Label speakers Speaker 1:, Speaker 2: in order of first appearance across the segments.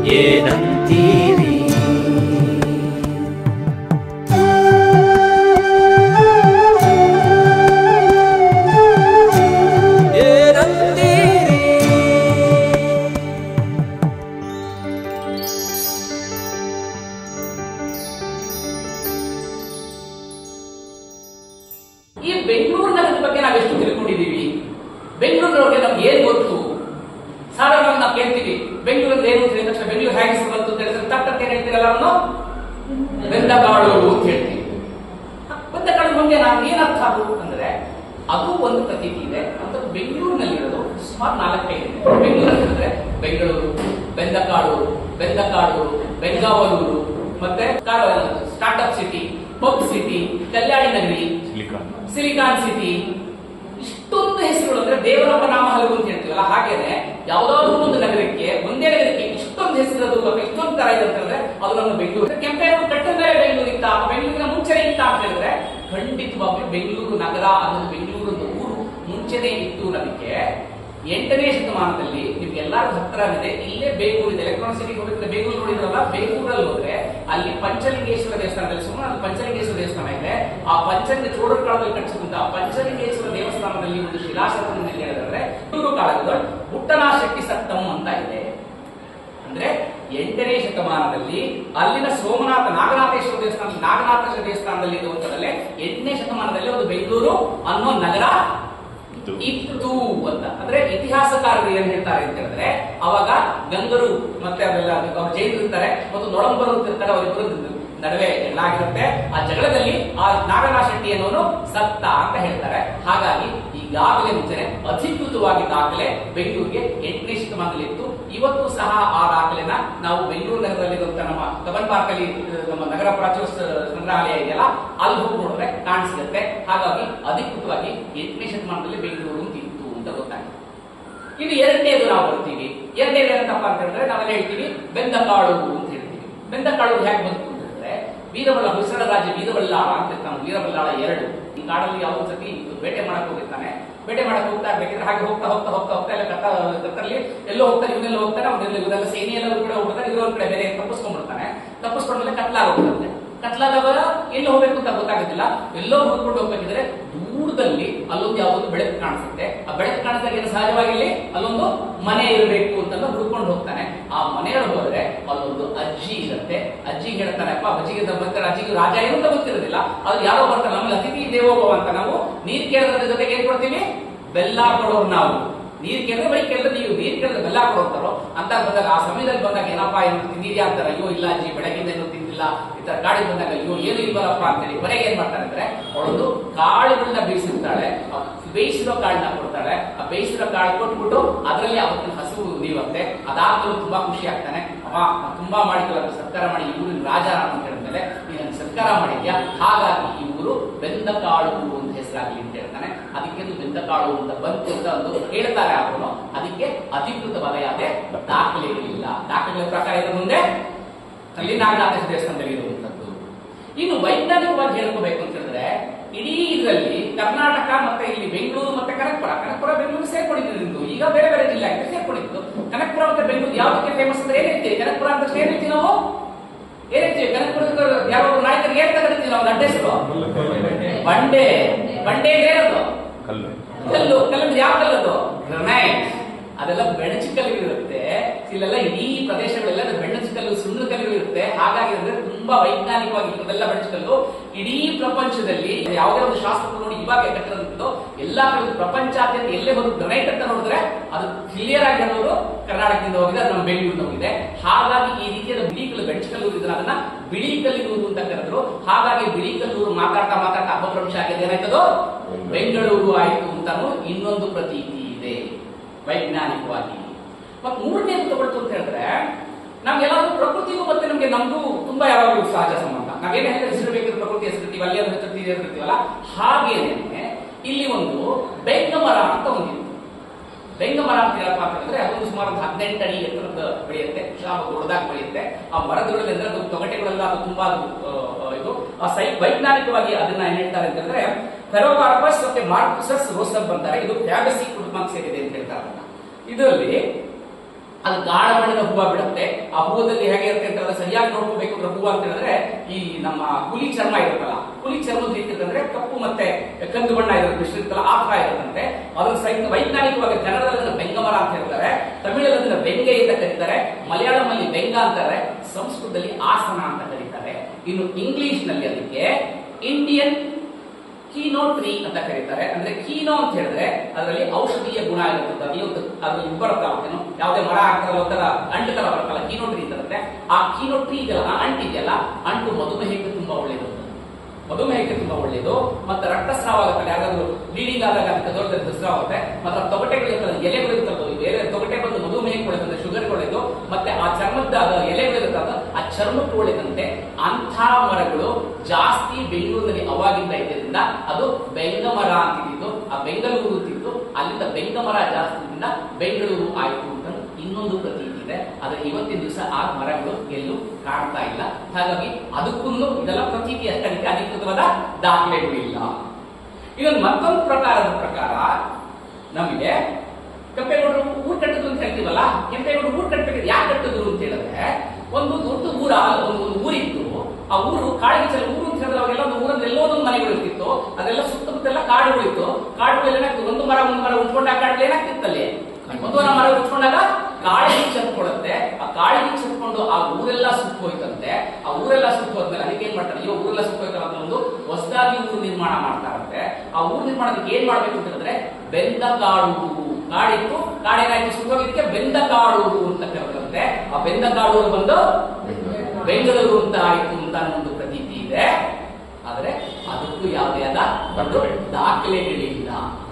Speaker 1: ಏನಂತೀರಿ ಏನಂತೀರಿ
Speaker 2: ಈ ಬೆಂಗಳೂರು ನಗರದ ಬಗ್ಗೆ ನಾವೆಷ್ಟು ತಿಳ್ಕೊಂಡಿದ್ದೀವಿ ಬೆಂಗಳೂರಿನವ್ರಿಗೆ ನಮ್ಗೆ ಏನ್ ಗೊತ್ತು ಸಾಧಾರಣವಾಗಿ ನಾವು ಕೇಳ್ತೀವಿ ಬೆಂಗಳೂರಲ್ಲಿ ಏನು ಅಂತ ಹೇಳಿದ ತಕ್ಷಣ ಬೆಂಗಳೂರು ಹೇಗೆ ಹೆಸರು ಬಂತು ಅಂತ ಹೇಳಿದ್ರೆ ತಕ್ಕಂತೆ ಏನ್ ಹೇಳ್ತೀರಲ್ಲ ಅವನು ಬೆಂದಕಾಳು ಅಂತ ಹೇಳ್ತೀವಿ ಬೆಂದಕಾಳು ಬಗ್ಗೆ ನಾವು ಏನ್ ಅರ್ಥ ಅದು ಅಂದ್ರೆ ಅದು ಒಂದು ಪ್ರತೀತಿ ಇದೆ ಅಂತ ಬೆಂಗಳೂರಿನಲ್ಲಿರೋದು ಸುಮಾರು ನಾಲ್ಕೈದು ಇದೆ ಬೆಂಗಳೂರಲ್ಲಿ ಅಂದ್ರೆ ಬೆಂಗಳೂರು ಬೆಂದಕಾಡು ಬೆಂದಕಾಡು ಬೆಂಗಾವಲೂರು ಮತ್ತೆ ಸ್ಟಾರ್ಟ್ಅಪ್ ಸಿಟಿ ಪಬ್ ಸಿಟಿ ಕಲ್ಯಾಣಿ ನಗರಿ ಸಿಲಿಕಾನ್ ಸಿಟಿ ಇಷ್ಟೊಂದು ಹೆಸರುಗಳು ಅಂದ್ರೆ ದೇವರಪ್ಪ ನಾಮ ಹಲವು ಅಂತ ಹೇಳ್ತೀವಲ್ಲ ಹಾಗೇನೆ ಯಾವ್ದಾದ್ರು ಒಂದು ನಗರಕ್ಕೆ ಒಂದೇ ನಗರಕ್ಕೆ ಇಷ್ಟೊಂದು ಹೆಸರದು ಅಥವಾ ಇಷ್ಟೊಂದು ತರ ಇದೆ ಅಂತ ಹೇಳಿದ್ರೆ ಅದು ನಮ್ಮ ಬೆಂಗಳೂರು ಕೆಂಪೇಗೌಡ ಕಟ್ಟಿದ ಮೇಲೆ ಬೆಂಗಳೂರು ಇತ್ತ ಅಥವಾ ಬೆಂಗಳೂರಿನ ಮುಂಚೆನೆ ಇತ್ತ ಅಂತ ಹೇಳಿದ್ರೆ ಖಂಡಿತವಾಗ್ಲೂ ಬೆಂಗಳೂರು ನಗರ ಅನ್ನೋದು ಬೆಂಗಳೂರು ಒಂದು ಊರು ಮುಂಚೆನೆ ಇತ್ತು ನಮಗೆ ಎಂಟನೇ ಶತಮಾನದಲ್ಲಿ ನಿಮ್ಗೆ ಎಲ್ಲಾರು ಹತ್ತಿರವಿದೆ ಇಲ್ಲೇ ಬೇಗೂರು ಇದೆ ಎಲೆಕ್ಟ್ರಾನಿಕ್ ಸಿಟಿ ಹೋಗಿದ್ರೆ ಬೇಗೂರು ನೋಡಿದ್ರಲ್ಲ ಬೇಗೂರಲ್ಲಿ ಹೋದ್ರೆ ಅಲ್ಲಿ ಪಂಚಲಿಂಗೇಶ್ವರ ದೇವಸ್ಥಾನದಲ್ಲಿ ಸುಮಾರು ಅಲ್ಲಿ ಪಂಚಲಿಂಗೇಶ್ವರ ದೇವಸ್ಥಾನ ಇದೆ ಆ ಪಂಚಲಿಂಗ ಚೋಳರ ಕಾಲದಲ್ಲಿ ಕಟ್ಟಿಸಿದಂತ ಆ ಪಂಚಲಿಂಗೇಶ್ವರ ದೇವಸ್ಥಾನದಲ್ಲಿ ಒಂದು ಶಿಲಾಶಾಸನ ಹೇಳಿದ್ರೆ ಇವರು ಕಾಲಗಳು ಪುಟ್ಟನಾಶಕ್ತಿ ಸತ್ತಂ ಅಂತ ಇದೆ ಅಂದ್ರೆ ಎಂಟನೇ ಶತಮಾನದಲ್ಲಿ ಅಲ್ಲಿನ ಸೋಮನಾಥ ನಾಗನಾಥೇಶ್ವರ ದೇವಸ್ಥಾನ ನಾಗನಾಥೇಶ್ವರ ದೇವಸ್ಥಾನದಲ್ಲಿ ಇರುವಂತದಲ್ಲೇ ಎಂಟನೇ ಶತಮಾನದಲ್ಲಿ ಒಂದು ಬೆಂಗಳೂರು ಅನ್ನೋ ನಗರ ಇತ್ತು ಅಂತ ಅಂದ್ರೆ ಇತಿಹಾಸಕಾರರು ಏನ್ ಹೇಳ್ತಾರೆ ಅಂತ ಹೇಳಿದ್ರೆ ಅವಾಗ ಗಂಗರು ಮತ್ತೆ ಅವೆಲ್ಲ ಅವ್ರು ಜೈನರು ಇರ್ತಾರೆ ಮತ್ತು ನೊಳಂಬರು ಅಂತ ಇರ್ತಾರೆ ಅವರಿಬ್ಬರು ನಡುವೆ ಜಗಳಾಗಿರುತ್ತೆ ಆ ಜಗಳದಲ್ಲಿ ಆ ನಾಗರಾಜ ಶೆಟ್ಟಿ ಅನ್ನೋನು ಸತ್ತ ಅಂತ ಹೇಳ್ತಾರೆ ಹಾಗಾಗಿ ಈಗಾಗಲೇ ಮುಂಚೆನೆ ಅಧಿಕೃತವಾಗಿ ದಾಖಲೆ ಬೆಂಗಳೂರಿಗೆ ಎಂಟನೇ ಶತಮಾನದಲ್ಲಿ ಇತ್ತು ಇವತ್ತು ಸಹ ಆ ದಾಖಲೆನ ನಾವು ಬೆಂಗಳೂರು ನಗರದಲ್ಲಿರುವಂತ ನಮ್ಮ ಕಬನ್ ಪಾರ್ಕ್ ಅಲ್ಲಿ ಅಹ್, ನಮ್ಮ ನಗರ ಪ್ರಾಚುರ್ಯ ಸಂಗ್ರಹಾಲಯ ಇದೆಯಲ್ಲ ಅಲ್ಲಿ ಹೋಗಿ ನೋಡಿದ್ರೆ ಕಾಣಿಸಿರುತ್ತೆ ಹಾಗಾಗಿ ಅಧಿಕೃತವಾಗಿ ಎಂಟನೇ ಶತಮಾನದಲ್ಲಿ ಬೆಂಗಳೂರು ಅಂತ ಇತ್ತು ಅಂತ ಗೊತ್ತಾಗಿದೆ ಇನ್ನು ಎರಡನೇದು ನಾವು ಬರ್ತೀವಿ ಎರಡನೇದು ಏನಂತಪ್ಪ ಅಂತ ಹೇಳಿದ್ರೆ ನಾವೆಲ್ಲ ಹೇಳ್ತೀವಿ ಬೆಂದಕಾಳು ಅಂತ ಹೇಳ್ತೀವಿ ಬೆಂದಕಾಳು ಹೇಗೆ ಬಂತು ಅಂತ ಹೇಳಿದ್ರೆ ವೀರಬಲ್ಲ ಹೊಯ್ಸಳ ರಾಜ್ಯ ವೀರಬಲ್ಲಾಳ ಅಂತ ಇರ್ತಾನೆ ವೀರಬಲ್ಲಾಳ ಎರಡು ಈ ಕಾಡಲ್ಲಿ ಯಾವ ಸತಿ ಬೇಟೆ ಮಾಡಕ್ ಹೋಗಿರ್ತಾನೆ ಬೇಟೆ ಮಾಡಕ್ ಹೋಗ್ತಾ ಇರ್ಬೇಕಿದ್ರೆ ಹಾಗೆ ಹೋಗ್ತಾ ಹೋಗ್ತಾ ಹೋಗ್ತಾ ಹೋಗ್ತಾ ಎಲ್ಲ ಕತ್ತ ಕತ್ತರಲ್ಲಿ ಎಲ್ಲೋ ಹೋಗ್ತಾನೆ ಇವನೆಲ್ಲ ಹೋಗ್ತಾನೆ ಅವನೆಲ್ಲ ಇವರೆಲ್ಲ ಸೇನೆ ಎಲ್ಲ ಒಂದ್ ಕಡೆ ಹೋಗ್ತಾನೆ ಇರೋ ಒಂದ್ ಕಡೆ ಬೇರೆ ತಪ್ಪಿಸ್ಕೊಂಡ್ಬಿಡ್ತಾನೆ ತಪ್ಪಿಸ್ಕೊಂಡ್ಮೇಲೆ ಕತ್ಲಾಗ ಹೋಗ್ತಾನೆ ಕತ್ಲಾದಾಗ ಎಲ್ಲಿ ಹೋಗ್ಬೇಕು ಅಂತ ಗೊತ್ತಾಗೋದಿಲ್ಲ ಎಲ್ಲೋ ಹುಡ್ಕೊಂಡು ಹೋಗ್ಬೇಕಿದ್ರೆ ದೂರದಲ್ಲಿ ಅಲ್ಲೊಂದು ಯಾವ್ದೊಂದು ಬೆಳಕು ಕಾಣಿಸುತ್ತೆ ಆ ಬೆಳಕು ಕಾಣಿಸಿದಾಗ ಏನು ಸಹಜವಾಗಿ ಇಲ್ಲಿ ಅಲ್ಲೊಂದು ಮನೆ ಇರಬೇಕು ಅಂತೆಲ್ಲ ಹುಡ್ಕೊಂಡು ಹೋಗ್ತಾನೆ ಆ ಮನೆಯೊಳಗೆ ಹೋದ್ರೆ ಅಲ್ಲೊಂದು ಅಜ್ಜಿ ಇರುತ್ತೆ ಅಜ್ಜಿ ಹೇಳ್ತಾನೆ ಅಪ್ಪ ಅಜ್ಜಿಗೆ ಅಂತ ಬರ್ತಾರೆ ಅಜ್ಜಿಗೆ ರಾಜ ಏನು ಅಂತ ಗೊತ್ತಿರೋದಿಲ್ಲ ಅದು ಯಾರೋ ಬರ್ತಾರೆ ನಮ್ಮಲ್ಲಿ ಅತಿಥಿ ದೇವೋಭವ ಅಂತ ನಾವು ನೀರ್ ಕೇಳೋದ್ರ ಜೊತೆಗೆ ಏನ್ ಕೊಡ್ತೀವಿ ಬೆಲ್ಲ ಕೊಡೋರು ನಾವು ನೀರ್ ಕೇಳಿದ್ರೆ ಬೈ ಕೇಳಿದ್ರೆ ನೀವು ನೀರ್ ಕೇಳಿದ್ರೆ ಬೆಲ್ಲ ಕೊಡ್ತಾರೋ ಅಂತ ಬಂದಾಗ ಆ ಸಮಯದಲ್ಲಿ ಬಂದಾಗ ಏನಪ್ಪಾ ಏನು ತಿಂದಿದ್ಯಾ ಅಂತಾರೆ ಅಯ್ಯೋ ಇಲ್ಲ ಅಜ್ಜಿ ಬೆಳಗಿಂದ ಏನು ತಿಂದಿಲ್ಲ ಈ ತರ ಗಾಡಿ ಬಂದಾಗ ಅಯ್ಯೋ ಏನು ಇಲ್ವಲ್ಲಪ್ಪ ಅಂತೇಳಿ ಕೊನೆಗೆ ಏನ್ ಮಾಡ್ತಾರೆ ಅಂದ್ರೆ ಅವಳೊಂದು ಕಾಳುಗಳನ್ನ ಬೇಯಿಸಿರ್ತಾಳೆ ಆ ಬೇಯಿಸಿರೋ ಕಾಳನ್ನ ಕೊಡ್ತಾಳೆ ಆ ಬೇಯಿಸಿರೋ ಕಾಳು ಕೊಟ್ಬಿಟ್ಟು ಅದರಲ್ಲಿ ಅವತ್ತಿನ ಹಸು ನೀವಂತೆ ಅದಾದ್ಮೇಲೆ ತುಂಬಾ ಖುಷಿ ಆಗ್ತಾನೆ ಅವ ನಾನ್ ತುಂಬಾ ಮಾಡಿದ್ವಲ್ಲ ಅದು ಸತ್ಕಾರ ಮಾಡಿ ಈ ಊರಿನ ರಾಜ ನಾನು ಅಂತ ಹೇಳಿದ್ಮೇಲೆ ನೀನು ನನ್ಗೆ ಸತ್ಕಾರ ಮಾಡಿದ್ಯಾ ಹಾಗಾಗಿ ಈ ಊರು ಬೆಂದ ಕಾಳು ಊರು ಅಂತ ಹೆಸರಾಗ್ಲಿ ಅಂತ ಹೇಳ್ತಾನೆ ಅದಕ್ಕೆ ಬೆಂದ ಕಾಳು ಅಂತ ಬಂತು ಅಂತ ಒಂದು ಹೇಳ್ತಾರೆ ಅವನು ಅದಕ್ಕೆ ಅಧಿಕೃತವಾದ ಯಾವುದೇ ದಾಖಲೆಗಳಿಲ್ಲ ದಾಖಲೆಗಳ ಪ್ರಕಾರ ಇದ್ರ ಮುಂದೆ ಅಲ್ಲಿ ನಾಗನಾಥ ದೇವಸ್ಥಾನದಲ್ಲಿ ಇರುವಂತದ್ದು ಇನ್ನು ವೈಜ್ಞಾನಿಕವಾಗಿ ಹೇಳ್ಕೋಬೇಕು ಅಂತ ಹೇಳಿದ್ರೆ ಇಡೀ ಇದರಲ್ಲಿ ಕರ್ನಾಟಕ ಮತ್ತೆ ಇಲ್ಲಿ ಬೆಂಗಳೂರು ಮತ್ತೆ ಕನಕಪುರ ಕನಕಪುರ ಬೆಂಗಳೂರು ಸೇರ್ಕೊಂಡಿದ್ದು ಈಗ ಬೇರೆ ಬೇರೆ ಜಿಲ್ಲೆ ಆಗಿದೆ ಸೇರ್ಕೊಂಡಿದ್ದು ಕನಕಪುರ ಮತ್ತೆ ಬೆಂಗಳೂರು ಯಾವುದಕ್ಕೆ ಫೇಮಸ್ ಅಂದ್ರೆ ಏನ್ ಹೇಳ್ತೀವಿ ಕನಕಪುರ ಅಂತ ಏನ್ ಹೇಳ್ತೀವಿ ನಾವು ಏನ್ ಹೇಳ್ತೀವಿ ಕನಕಪುರದ ಯಾವ ನಾಯಕರಿಗೆ ಏನ್ ತಗೊಳ್ತೀವಿ ನಾವು ಅಡ್ಡ ಹೆಸರು ಬಂಡೆ ಬಂಡೆ ಅಂದ್ರೆ ಏನದು
Speaker 3: ಕಲ್ಲು
Speaker 2: ಕಲ್ಲು ಕಲ್ಲಂದ್ರೆ ಯಾವ ಕಲ್ಲದು ಗ್ರನೈಟ್ ಅದೆಲ್ಲ ಬೆಣಚು ಕಲ್ಲುಗಳಿರುತ್ತೆ ಇಲ್ಲೆಲ್ಲ ಇಡೀ ಪ್ರದೇಶಗಳೆಲ್ಲ ಬೆಣಚು ಕಲ್ಲು ಸುಣ್ಣದ ಕಲ್ಲುಗಳಿರುತ್ತೆ ಹಾಗಾಗಿ ಅಂದ್ರೆ ತುಂಬಾ ವೈಜ್ಞಾನಿಕವಾಗಿ ಇದೆಲ್ಲ ಬೆಣಚು ಕಲ್ಲು ಇಡೀ ಪ್ರಪಂಚದಲ್ಲಿ ಯಾವುದೇ ಒಂದು ಶಾಸ್ತ್ರ ನೋಡಿ ಇವಾಗ ಕಟ್ಟಿರೋದು ಎಲ್ಲಾ ಕಡೆ ಪ್ರಪಂಚಾದ್ಯಂತ ಎಲ್ಲೇ ಬಂದು ಗ್ರನೈಟ್ ಅಂತ ನೋಡಿದ್ರೆ ಅದು ಕ್ಲಿಯರ್ ಆಗಿ ಹೇಳೋದು ಕರ್ನಾಟಕದಿಂದ ಹೋಗಿದೆ ಅದು ನಮ್ಮ ಬೆಂಗಳೂರಿಂದ ಹೋಗಿದೆ ಹಾಗಾಗಿ ಈ ರೀತಿಯಾದ ಬಿಳಿ ಕಲ್ಲು ಬೆಣಚು ಕಲ್ಲು ಇದ್ರೆ ಅದನ್ನ ಬಿಳಿ ಕಲ್ಲಿನೂರು ಅಂತ ಕರೆದ್ರು ಹಾಗಾಗಿ ಬಿಳಿ ಕಲ್ಲೂರು ಮಾತಾಡ್ತಾ ಮಾತಾಡ್ತಾ ಅಪಭ್ರಂಶ ಆಗಿದೆ ಏನಾಯ್ತದು ಬೆಂಗಳೂರು ಆಯ್ತು ಅಂತಾನು ಇನ್ನೊಂದು ಪ್ರತೀತಿ ಇದೆ ವೈಜ್ಞಾನಿಕವಾಗಿ ಮತ್ತೆ ಮೂರನೇದು ತಗೊಳ್ತು ಅಂತ ಹೇಳಿದ್ರೆ ನಮ್ಗೆಲ್ಲಾದ್ರೂ ಪ್ರಕೃತಿಗೂ ಮತ್ತೆ ನಮ್ಗೆ ನಮ್ಗೂ ತುಂಬಾ ಯಾವಾಗಲೂ ಸಹಜ ಸಂಬಂಧ ನಾವೇನೇ ಹೇಳಿದ್ರೆ ಹೆಸರು ಬೇಕಿದ್ರೆ ಪ್ರಕೃತಿ ಹೆಸರಿರ್ತೀವಿ ಅಲ್ಲಿ ಒಂದು ಹೆಸರು ಹೆಸರಿರ್ತೀವಲ್ಲ ಹಾಗೇನೆ ಇಲ್ಲಿ ಒಂದು ಬೆಂಗಮರ ಅಂತ ಒಂದಿತ್ತು ಬೆಂಗಮರ ಅಂತ ಏನಪ್ಪ ಅಂತ ಹೇಳಿದ್ರೆ ಅದೊಂದು ಸುಮಾರು ಒಂದು ಹದಿನೆಂಟು ಅಡಿ ಎತ್ತರದ ಬೆಳೆಯುತ್ತೆ ಶಾಪ ದೊಡ್ಡದಾಗಿ ಬೆಳೆಯುತ್ತೆ ಆ ಮರದೊಳಗೆ ಅಂದ್ರೆ ಅದು ತೊಗಟೆಗಳೆಲ್ಲ ಅದು ತುಂಬಾ ಅದು, ಆ, ಆ, ಇದು ಆ ಸೈ ವೈಜ್ಞಾನಿಕವಾಗಿ ಅದನ್ನ ಏನ್ ಹೇಳ್ತಾರೆ ಅಂತ ಹೇಳಿದ್ರೆ ಫೆರೋಕಾರ್ಪಸ್ ಮತ್ತೆ ಮಾರ್ಕಸಸ್ ರೋಸಬ್ ಅಂತಾರೆ ಇದು ಫ್ಯಾಬಸಿ ಕುಟುಂಬಕ್ಕೆ ಸೇರಿದೆ ಅಂತ ಹೇಳ್ತಾರೆ ಅದನ್ನ. ಇದರಲ್ಲಿ ಅದು ಗಾಢ ಬಣ್ಣದ ಹೂವ ಬಿಡುತ್ತೆ ಆ ಹೂವದಲ್ಲಿ ಹೇಗೆ ಇರುತ್ತೆ ಅಂತ ಹೇಳಿದ್ರೆ ಸರಿಯಾಗಿ ನೋಡ್ಕೋಬೇಕು ಅಂದ್ರೆ ಹೂವು ಅಂತ ಹೇಳಿದ್ರೆ ಈ ನಮ್ಮ ಹುಲಿ ಚರ್ಮ ಇರುತ್ತಲ್ಲ ಹುಲಿ ಚರ್ಮದ ರೀತಿ ಇರ್ತಂದ್ರೆ ಕಪ್ಪು ಮತ್ತೆ ಕಂದು ಬಣ್ಣ ಇರುತ್ತೆ ಮಿಶ್ರಿತಲ್ಲ ಆ ತರ ಇರುತ್ತಂತೆ ಅದರ ಸಹಿತ ವೈಜ್ಞಾನಿಕವಾಗಿ ಕನ್ನಡದಲ್ಲಿ ಅದನ್ನ ಬೆಂಗಮರ ಅಂತ ಹೇಳ್ತಾರೆ ತಮಿಳಲ್ಲಿ ಅದನ್ನ ಬೆಂಗೆ ಅಂತ ಕರೀತಾರೆ ಮಲಯಾಳಂ ಅಲ್ಲಿ ಬೆಂಗ ಅಂತಾರೆ ಸಂಸ್ಕೃತದಲ್ಲಿ ಆಸನ ಅಂತ ಕರೀತಾರೆ ಇನ್ನು ಇಂಗ್ಲಿಷ್ ನಲ್ಲಿ ಅದಕ್ಕೆ ಇಂಡಿಯನ್ ಕೀನೋ ಟ್ರೀ ಅಂತ ಕರೀತಾರೆ ಅಂದ್ರೆ ಕೀನೋ ಅಂತ ಹೇಳಿದ್ರೆ ಅದರಲ್ಲಿ ಔಷಧೀಯ ಗುಣ ಇರುತ್ತೆ ಅದು ಒಂದು ಅದು ಇದು ಬರುತ್ತಲ್ಲ ಏನು ಯಾವುದೇ ಮರ ಹಾಕ್ತಾರಲ್ಲ ಒಂಥರ ಅಂಟು ತರ ಬರುತ್ತಲ್ಲ ಕೀನೋ ಟ್ರೀ ಅಂತ ಆ ಕೀನೋ ಟ್ರೀ ಇದೆಯಲ್ಲ ಆ ಅಂಟು ಇದೆಯಲ್ಲ ಅಂಟು ಮಧುಮೇಹಕ್ಕೆ ತುಂಬಾ ಒಳ್ಳೆಯದು ಮಧುಮೇಹಕ್ಕೆ ತುಂಬಾ ಒಳ್ಳೆಯದು ಮತ್ತೆ ರಕ್ತಸ್ರಾವ ಆಗುತ್ತೆ ಯಾರಾದ್ರೂ ಬ್ಲೀಡಿಂಗ್ ಆದಾಗ ಅದಕ್ಕೆ ದೊಡ್ಡ ರಕ್ತಸ್ರಾವ ಆಗುತ್ತೆ ಮತ್ತೆ ತೊಗಟೆಗಳು ಇರ್ತದೆ ಎಲೆಗಳು ಇರ್ತದೆ ಬೇರೆ ತೊಗಟೆ ಬಂದು ಮಧುಮೇಹಕ್ಕೆ ಒಳ್ಳೆದಂತೆ ಶುಗರ್ ಒಳ್ಳೆದು ಮತ್ತೆ ಆ ಚರ್ಮದ ಅದು ಎಲೆಗಳು ಇರ್ತದೆ ಆ ಚರ್ಮಕ್ಕೆ ಒಳ್ಳೆದಂತೆ ಅಂಥ ಮರಗಳು ಜಾಸ್ತಿ ಬೆಂಗಳೂರಿನಲ್ಲಿ ಅವಾಗಿಂದ ಇದ್ದರಿಂದ ಅದು ಬೆಂಗ ಮರ ಅಂತಿದ್ದು ಆ ಬೆಂಗಳೂರು ಅಂತಿದ್ದು ಅಲ್ಲಿಂದ ಬೆಂಗ ಮರ ಜಾಸ್ತಿ ಇದ್ದಿಂದ ಬೆಂಗಳೂರು ಆಯಿತು ಅಂತ ಇನ್ನೊಂದು ಪ್ರತೀತಿ ಇದೆ ಆದ್ರೆ ಇವತ್ತಿನ ದಿವಸ ಆ ಮರಗಳು ಎಲ್ಲೂ ಕಾಣ್ತಾ ಇಲ್ಲ ಹಾಗಾಗಿ ಅದಕ್ಕೂ ಇದೆಲ್ಲ ಪ್ರತೀತಿ ಅಷ್ಟೇ ಅದಕ್ಕೆ ಅಧಿಕೃತವಾದ ದಾಖಲೆಗಳಿಲ್ಲ ಇದೊಂದು ಮತ್ತೊಂದು ಪ್ರಕಾರದ ಪ್ರಕಾರ ನಮಗೆ ಕೆಂಪೇಗೌಡರು ಊರ್ ಕಟ್ಟಿದ್ರು ಅಂತ ಹೇಳ್ತೀವಲ್ಲ ಕೆಂಪೇಗೌಡರು ಊರ್ ಕಟ್ಟಬೇಕಾದ್ರೆ ಯಾಕೆ ಕಟ್ಟಿದ್ರು ಅಂತ ಹೇಳಿದ್ರೆ ಒಂದು ದೊಡ್ಡ ಊರ ಒಂದು ಒಂದು ಊರಿತ್ತು ಆ ಊರು ಕಾಡಿಗೆ ಊರು ಅಂತ ಹೇಳಿದ್ರೆ ಅವಾಗೆಲ್ಲ ಒಂದು ಊರಲ್ಲಿ ಎಲ್ಲೋ ಒಂದು ಮನೆಗಳು ಇರ್ತಿತ್ತು ಅದೆಲ್ಲ ಸುತ್ತಮುತ್ತೆಲ್ಲ ಕಾಡುಗಳಿತ್ತು ಕಾಡುಗಳು ಏನಾಗ್ತದೆ ಒಂದು ಮರ ಒಂದು ಮರ ಉಟ್ಕೊಂಡು ಆ ಕಾಡುಗಳು ಏನಾಗ್ತಿತ್ತಲ್ಲಿ ಒಂದು ಮರ ಉಟ್ಕೊಂಡಾಗ ಕಾಳಿಗೆ ಚತ್ಕೊಳುತ್ತೆ ಆ ಕಾಳಿಗೆ ಚತ್ಕೊಂಡು ಆ ಊರೆಲ್ಲ ಸುಟ್ಟು ಹೋಯ್ತಂತೆ ಆ ಊರೆಲ್ಲ ಸುಟ್ಟು ಹೋದ್ಮೇಲೆ ಅದಕ್ಕೆ ಏನ್ ಮಾಡ್ತಾರೆ ಅಯ್ಯೋ ಊರೆಲ್ಲ ಸುಟ್ಟು ಹೋಯ್ತಲ್ಲ ಅಂತ ಒಂದು ಹೊಸದಾಗಿ ಊರು ನಿರ್ಮಾಣ ಮಾಡ್ತಾರಂತೆ ಆ ಊರು ನಿರ್ಮಾಣಕ್ಕೆ ಏನ್ ಮಾಡ್ಬೇಕು ಅಂತ ಹೇಳಿದ್ರೆ ಬೆಂದ ಕಾಡು ಕಾಡಿತ್ತು ಕಾಡೇನಾಯ್ತು ಸುಟ್ಟೋಗಿದ್ದಕ್ಕೆ ಬೆಂದ ಕಾಡೂರು ಅಂತ ಕರೆದಂತೆ ಆ ಬೆಂದ ಕಾಡೂರು ಬಂದು ಬೆಂಗಳೂರು ಅಂತ ಆಯ್ತು ಅಂತ ಒಂದು ಪ್ರತೀತಿ ಇದೆ ಆದ್ರೆ ಅದಕ್ಕೂ ಯಾವುದೇ ಆದ ಒಂದು ದಾಖಲೆಗಳಿಲ್ಲ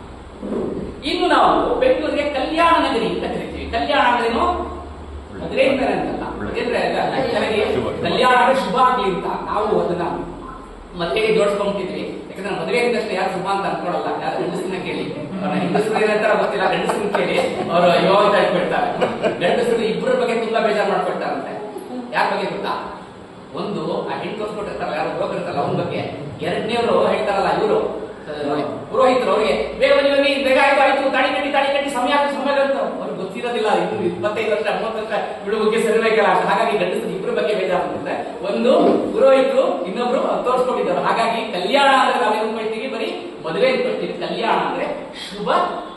Speaker 2: ಇನ್ನು ನಾವು ಬೆಂಗಳೂರಿಗೆ ಕಲ್ಯಾಣ ನಗರಿ ಅಂತ ಕರಿತೀವಿ ಕಲ್ಯಾಣ ಅಂದ್ರೇನು ಮದುವೆ ಅಂತಾರೆ ಅಂತಲ್ಲ ಅಂದ್ರೆ ಅಲ್ಲ, ಕೆಲಗೆ ಕಲ್ಯಾಣ ಅಂದ್ರೆ ಶುಭ ಆಗ್ಲಿ ಅಂತ ನಾವು ಅದನ್ನ ಮದುವೆಗೆ ಜೋಡಿಸ್ಕೊಂಡ್ಬಿಟ್ಟಿದ್ವಿ ಯಾಕಂದ್ರೆ ಮದುವೆ ತಕ್ಷಣ ಯಾರು ಶುಭ ಅಂತ ಅನ್ಕೊಳಲ್ಲ ಯಾರು ಗಂಡಸನ್ನ ಕೇಳಿ ಅವ್ರನ್ನ ಹೆಂಗಸರು ಏನಂತಾರ ಗೊತ್ತಿಲ್ಲ ಗಂಡಸನ್ನ ಕೇಳಿ ಅವರು ಅಯ್ಯೋ ಅಂತ ಹೇಳ್ಬಿಡ್ತಾರೆ ಗಂಡಸರು ಇಬ್ಬರ ಬಗ್ಗೆ ತುಂಬಾ ಬೇಜಾರು ಮಾಡ್ಕೊಳ್ತಾರಂತೆ ಯಾರ ಬಗ್ಗೆ ಗೊತ್ತಾ ಒಂದು ಆ ಹೆಣ್ಣು ತೋರಿಸ್ಕೊಟ್ಟಿರ್ತಾರಲ್ಲ ಯಾರು ಬ್ರೋಕರ್ ಇರ್ತಾರಲ್ಲ ಅವನ ಬಗ್ಗೆ ಎರಡನೇವರು ಹೇಳ್ತಾರಲ್ಲ ಇವರು ಪುರೋಹಿತರು ಅವರಿಗೆ ಬೇಗ ಬನ್ನಿ ಬನ್ನಿ ಬೇಗ ಆಯ್ತು ಆಯ್ತು ತಾಳಿ ಕಟ್ಟಿ ತಾಳಿ ಕಟ್ಟಿ ಸಮಯ ಆಯ್ತು ಸಮಯ ಆಯ್ತು ಅವ್ರಿಗೆ ಗೊತ್ತಿರೋದಿಲ್ಲ ಇನ್ನು ಇಪ್ಪತ್ತೈದು ವರ್ಷ ಮೂವತ್ತು ವರ್ಷ ಬಿಡು ಬಗ್ಗೆ ಸರಿಬೇಕಲ್ಲ ಹಾಗಾಗಿ ಗಂಡಸರು ಇಬ್ಬರ ಬಗ್ಗೆ ಬೇಜಾರು ಒಂದು ಪುರೋಹಿತರು ಇನ್ನೊಬ್ರು ತೋರಿಸ್ಕೊಂಡಿದ್ದಾರೆ ಹಾಗಾಗಿ ಕಲ್ಯಾಣ ಅಂದ್ರೆ ನಾವೇನು ಅನ್ಕೊಳ್ತೀವಿ ಬರೀ ಮದುವೆ ಅನ್ಕೊಳ್ತೀವಿ ಕಲ್ಯಾಣ ಅಂದ್ರೆ ಶುಭ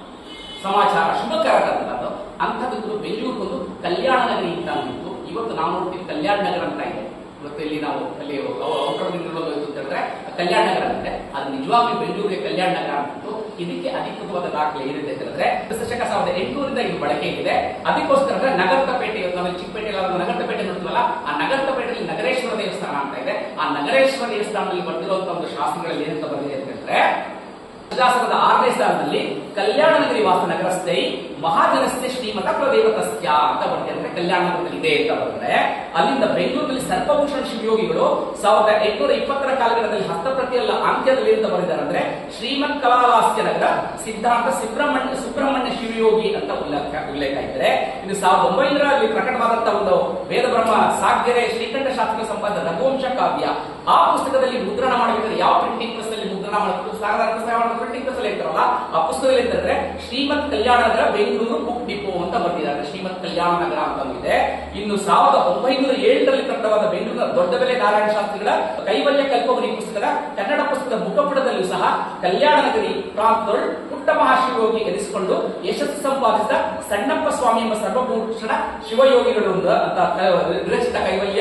Speaker 2: ಸಮಾಚಾರ ಶುಭಕರವಾದಂಥದ್ದು ಅಂಥದ್ದು ಬೆಂಗಳೂರು ಒಂದು ಕಲ್ಯಾಣ ನಗರಿ ಅಂತ ಅಂದಿತ್ತು ಇವತ್ತು ನಾವು ನೋಡ್ತೀವಿ ಕಲ್ಯಾಣ ನಗರ ಅಂತ ಇದೆ ಇವತ್ತು ಇಲ್ಲಿ ನಾವು ಅಲ್ಲಿ ಔಟ್ಡೋರ್ದಿಂದ ನೋಡೋದು ಅಂತ ಹೇಳಿದ್ರೆ ಕಲ್ಯಾಣ ನಗರ ಅಂತೆ ಅದು ನಿಜವಾಗ್ಲೂ ಬೆಂಗಳೂರಿಗೆ ಕಲ್ಯಾಣ ನಗರ ಅಂತಿತ್ತು ಇದಕ್ಕೆ ಅಧಿಕೃತವಾದ ದಾಖಲೆ ಏನಿದೆ ಅಂತ ಹೇಳಿದ್ರೆ ದಶಕ ಸಾವಿರದ ಎಂಟುನೂರಿಂದ ಇದು ಬಳಕೆ ಇದೆ ಅದಕ್ಕೋಸ್ಕರ ಅಂದ್ರೆ ನಗರದ ಪೇಟೆ ಇವತ್ತು ನಾವು ಚಿಕ್ಕಪೇಟೆ ನಗರದ ಪೇಟೆ ನೋಡ್ತೀವಲ್ಲ ಆ ನಗರದ ಪೇಟೆಯಲ್ಲಿ ನಗರೇಶ್ವರ ದೇವಸ್ಥಾನ ಅಂತ ಇದೆ ಆ ನಗರೇಶ್ವರ ದೇವಸ್ಥಾನದಲ್ಲಿ ಬರ್ತಿರುವಂತಹ ಒಂದು ಶಾಸ್ತ್ರಗಳಲ್ಲಿ ಏನಂತ ಬಂದಿದೆ ಅಂತ ಹೇಳಿದ್ರೆ ಶಾಸನದ ಆರನೇ ಸ್ಥಾನದಲ್ಲಿ ಕಲ್ಯಾಣ ನಗರಿ ವಾಸ ನಗರಸ್ಥೈ ಮಹಾಜನಸ್ಥೆ ಶ್ರೀಮತ ಪ್ರದೇವತಸ್ಯ ಅಂತ ಬರುತ್ತೆ ಅಂದ್ರೆ ಕಲ್ಯಾಣ ನಗರದಲ್ಲಿ ಇದೆ ಅಂತ ಬರುತ್ತೆ ಅಲ್ಲಿಂದ ಬೆಂಗಳೂರಿನಲ್ಲಿ ಸರ್ಪಭೂಷಣ ಶಿವಯೋಗಿಗಳು ಸಾವಿರದ ಎಂಟುನೂರ ಇಪ್ಪತ್ತರ ಕಾಲಘಟ್ಟದಲ್ಲಿ ಹಸ್ತಪ್ರತಿಯಲ್ಲ ಅಂತ್ಯದಲ್ಲಿ ಅಂತ ಬರೆದಿದ್ದಾರೆ ಅಂದ್ರೆ ಶ್ರೀಮತ್ ಕಲಾಲಾಸ್ಯ ನಗರ ಸಿದ್ಧಾಂತ ಸುಬ್ರಹ್ಮಣ್ಯ ಸುಬ್ರಹ್ಮಣ್ಯ ಶಿವಯೋಗಿ ಅಂತ ಉಲ್ಲೇಖ ಉಲ್ಲೇಖ ಇದ್ರೆ ಇನ್ನು ಸಾವಿರದ ಒಂಬೈನೂರಲ್ಲಿ ಪ್ರಕಟವಾದಂತಹ ಒಂದು ವೇದ ಬ್ರಹ್ಮ ಸಾಗ್ಯರೆ ಶ್ರೀಕಂಠ ಶಾಸ್ತ್ರ ಸಂಬಂಧ ರಘುವಂಶ ಕಾವ್ಯ ಆ ಪುಸ್ತಕದಲ್ಲಿ ಮುದ್ರಣ ಮಾಡಬೇಕಾದ್ರೆ ಯಾವ ಪ್ರಿಂಟಿಂಗ್ ಪ್ರೆಸ್ ಅಲ್ಲಿ ಮುದ್ರಣ ಮಾಡಬೇಕು ಸಾಗರ ಪ್ರಿಂಟಿಂಗ್ ಪ್ರೆಸ್ ಅಲ್ಲಿ ಇರ್ತಾರಲ್ಲ ಆ ಪುಸ್ತಕದಲ್ಲಿ ಅಂತಂದ್ರೆ ಶ್ರೀಮತ್ ಕಲ್ಯಾಣ ನಗರ ಬೆಂಗಳೂರು ಬುಕ್ ಡಿಪೋ ಅಂತ ಬರ್ತಿದ್ದಾರೆ ಶ್ರೀಮತ್ ಕಲ್ಯಾಣ ನಗರ ಅಂತ ಇದೆ ಇನ್ನು ಸಾವಿರದ ಒಂಬೈನೂರ ಏಳರಲ್ಲಿ ಪ್ರಕಟವಾದ ಬೆಂಗಳೂರಿನ ದೊಡ್ಡ ಬೆಲೆ ನಾರಾಯಣ ಶಾಸ್ತ್ರಿಗಳ ಕೈವಲ್ಯ ಕಲ್ಪವನಿ ಪುಸ್ತಕದ ಕನ್ನಡ ಪುಸ್ತಕದ ಮುಖಪುಟದಲ್ಲೂ ಸಹ ಕಲ್ಯಾಣ ನಗರಿ ಪ್ರಾಂತೋಳ್ ಪುಟ್ಟ ಮಹಾಶಿವಯೋಗಿ ಎನಿಸಿಕೊಂಡು ಯಶಸ್ಸು ಸಂಪಾದಿಸಿದ ಸಣ್ಣಪ್ಪ ಸ್ವಾಮಿ ಎಂಬ ಸರ್ವಭೂಷಣ ಶಿವಯೋಗಿಗಳು ಅಂತ ವಿರಚಿತ ಕೈವಲ್ಯ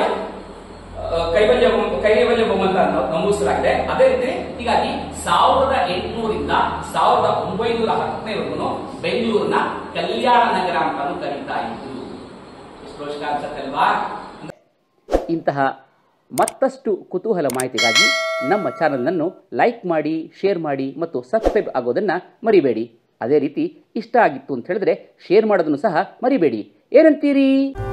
Speaker 2: ಆ, ಕೈವಲ್ಯ ಬೊಮ್ಮ- ಕೈವಲ್ಯ ಬೊಮ್ಮ ಅಂತ ನ- ನಮೂದಿಸಲಾಗಿದೆ ಅದೇ ರೀತಿ ಹೀಗಾಗಿ ಸಾವಿರದ ಎಂಟುನೂರಿಂದ ಸಾವಿರದ ಒಂಬೈನೂರ ಹತ್ತನೇವರೆಗೂ ಬೆಂಗಳೂರಿನ ಕಲ್ಯಾಣ ನಗರ ಅಂತಾನು ಕರೀತಾ ಇತ್ತು ಎಷ್ಟು ವರ್ಷ ಅನ್ಸತ್ತಲ್ವಾ
Speaker 1: ಇಂತಹ ಮತ್ತಷ್ಟು ಕುತೂಹಲ ಮಾಹಿತಿಗಾಗಿ ನಮ್ಮ ಚಾನಲನ್ನು ಲೈಕ್ ಮಾಡಿ ಶೇರ್ ಮಾಡಿ ಮತ್ತು ಸಬ್ಸ್ಕ್ರೈಬ್ ಆಗೋದನ್ನು ಮರಿಬೇಡಿ ಅದೇ ರೀತಿ ಇಷ್ಟ ಆಗಿತ್ತು ಅಂತ ಹೇಳಿದ್ರೆ ಶೇರ್ ಮಾಡೋದನ್ನು ಸಹ ಮರಿಬೇಡಿ ಏನಂತೀರಿ